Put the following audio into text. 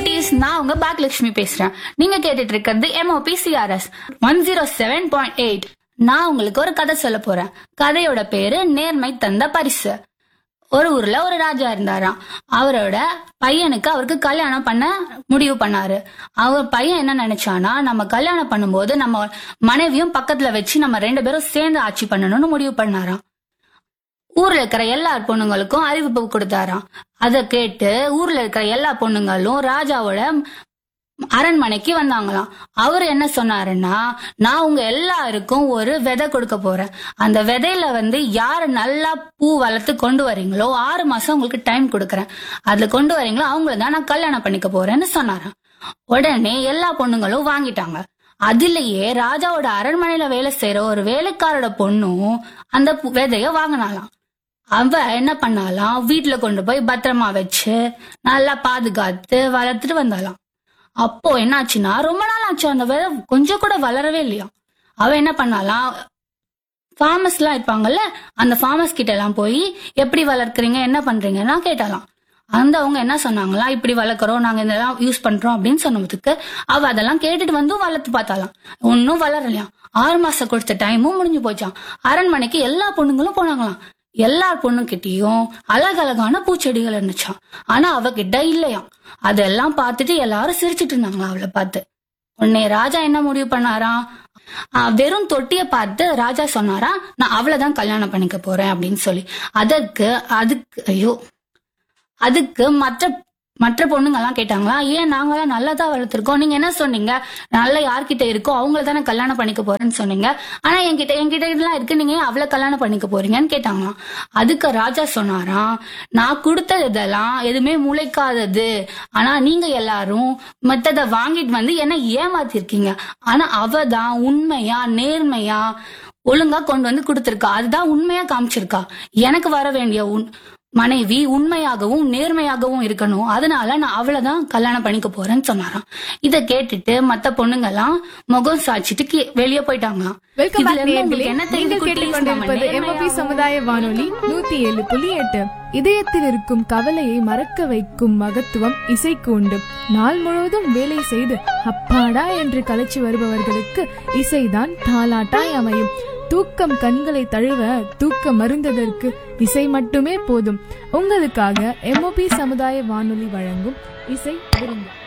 குட்டீஸ் நான் உங்க பாக்லட்சுமி பேசுறேன் நீங்க கேட்டுட்டு இருக்கிறது MOP CRS one zero seven point eight நான் உங்களுக்கு ஒரு கதை சொல்ல போறேன் கதையோட பேரு நேர்மை தந்த பரிசு ஒரு ஊர்ல ஒரு ராஜா இருந்தாராம் அவரோட பையனுக்கு அவருக்கு கல்யாணம் பண்ண முடிவு பண்ணாரு அவர் பையன் என்ன நினைச்சானா நம்ம கல்யாணம் பண்ணும்போது நம்ம மனைவியும் பக்கத்துல வச்சு நம்ம ரெண்டு பேரும் சேர்ந்து ஆட்சி பண்ணணும்னு முடிவு பண்ணாராம் ஊர்ல இருக்கிற எல்லா பொண்ணுங்களுக்கும் அறிவிப்பு கொடுத்தாராம் அதை கேட்டு ஊர்ல இருக்கிற எல்லா பொண்ணுங்களும் ராஜாவோட அரண்மனைக்கு வந்தாங்களாம் அவர் என்ன சொன்னாருன்னா நான் உங்க எல்லாருக்கும் ஒரு விதை கொடுக்க போறேன் அந்த விதையில வந்து யாரு நல்லா பூ வளர்த்து கொண்டு வரீங்களோ ஆறு மாசம் உங்களுக்கு டைம் கொடுக்கறேன் அதுல கொண்டு வரீங்களோ அவங்கள தான் நான் கல்யாணம் பண்ணிக்க போறேன்னு சொன்னாராம் உடனே எல்லா பொண்ணுங்களும் வாங்கிட்டாங்க அதுலயே ராஜாவோட அரண்மனையில வேலை செய்யற ஒரு வேலைக்காரோட பொண்ணும் அந்த பு- விதைய வாங்கினாலாம் அவ என்ன பண்ணாலாம் வீட்டுல கொண்டு போய் பத்திரமா வச்சு நல்லா பாதுகாத்து வளர்த்துட்டு வந்தாலாம் அப்போ என்னாச்சுன்னா ரொம்ப நாள் ஆச்சு அந்த விதை கொஞ்சம் கூட வளரவே இல்லையா அவ என்ன பண்ணாலாம் ஃபார்மர்ஸ் எல்லாம் இருப்பாங்கல்ல அந்த ஃபார்மர்ஸ் கிட்ட எல்லாம் போய் எப்படி வளர்க்குறீங்க என்ன பண்றீங்கன்னா கேட்டாலாம் அந்த அவங்க என்ன சொன்னாங்களா இப்படி வளர்க்குறோம் நாங்க இதெல்லாம் யூஸ் பண்றோம் அப்படின்னு சொன்னதுக்கு அவ அதெல்லாம் கேட்டுட்டு வந்து வளர்த்து பார்த்தாலாம் ஒன்னும் வளரலையாம் ஆறு மாசம் கொடுத்த டைமும் முடிஞ்சு போச்சாம் அரண்மனைக்கு எல்லா பொண்ணுங்களும் போனாங்களாம் எல்லா பொண்ணுகிட்டயும் அழகழகான பூச்செடிகள் இருந்துச்சாம் ஆனா அவகிட்ட இல்லையாம் அதெல்லாம் பார்த்துட்டு எல்லாரும் சிரிச்சிட்டு இருந்தாங்களா அவளை பார்த்து உடனே ராஜா என்ன முடிவு பண்ணாராம் ஆஹ் வெறும் தொட்டிய பார்த்து ராஜா சொன்னாராம் நான் அவளைதான் கல்யாணம் பண்ணிக்க போறேன் அப்படின்னு சொல்லி அதற்கு அதுக்கு ஐயோ அதுக்கு மற்ற மற்ற பொண்ணுங்க எல்லாம் கேட்டாங்களா ஏன் நாங்களாம் நல்லதா வளர்த்துருக்கோம் நீங்க என்ன சொன்னீங்க நல்ல யார்கிட்ட இருக்கோ அவங்கள தானே கல்யாணம் பண்ணிக்க போறேன்னு சொன்னீங்க ஆனா என்கிட்ட என்கிட்ட இதெல்லாம் இருக்கு நீங்க ஏன் அவளை கல்யாணம் பண்ணிக்க போறீங்கன்னு கேட்டாங்களாம் அதுக்கு ராஜா சொன்னாராம் நான் கொடுத்தது இதெல்லாம் எதுவுமே முளைக்காதது ஆனா நீங்க எல்லாரும் மத்தத வாங்கிட்டு வந்து என்ன ஏமாத்திருக்கீங்க ஆனா அவ தான் உண்மையா நேர்மையா ஒழுங்கா கொண்டு வந்து கொடுத்திருக்கா அதுதான் உண்மையா காமிச்சிருக்கா எனக்கு வர வேண்டிய உன் மனைவி உண்மையாகவும் நேர்மையாகவும் இருக்கணும் அதனால நான் அவளைதான் கல்யாணம் பண்ணிக்க போறேன்னு சொன்னாராம் இத கேட்டுட்டு மத்த பொண்ணுங்க எல்லாம் முகம் சாச்சிட்டு கீ- வெளியே போயிட்டாங்களாம் வெல்கம் இதுல பேக் இருந்து நேயர்களே உங்களுக்கு என்ன தெரியுது நீங்கள் குட்டீஸ்? நம்ம கேட்டுக்கொண்டிருப்பது நேர்மையா- எம்ஓபி சமுதாய வானொலி நூத்தி ஏழு புள்ளி எட்டு இதயத்தில் இருக்கும் கவலையை மறக்க வைக்கும் மகத்துவம் இசைக்கு உண்டு நாள் முழுவதும் வேலை செய்து அப்பாடா என்று கலைச்சு வருபவர்களுக்கு இசைதான் தாலாட்டாய் அமையும் தூக்கம் கண்களை தழுவ தூக்க மருந்ததற்கு இசை மட்டுமே போதும் உங்களுக்காக எம்ஓபி சமுதாய வானொலி வழங்கும் இசை விருந்து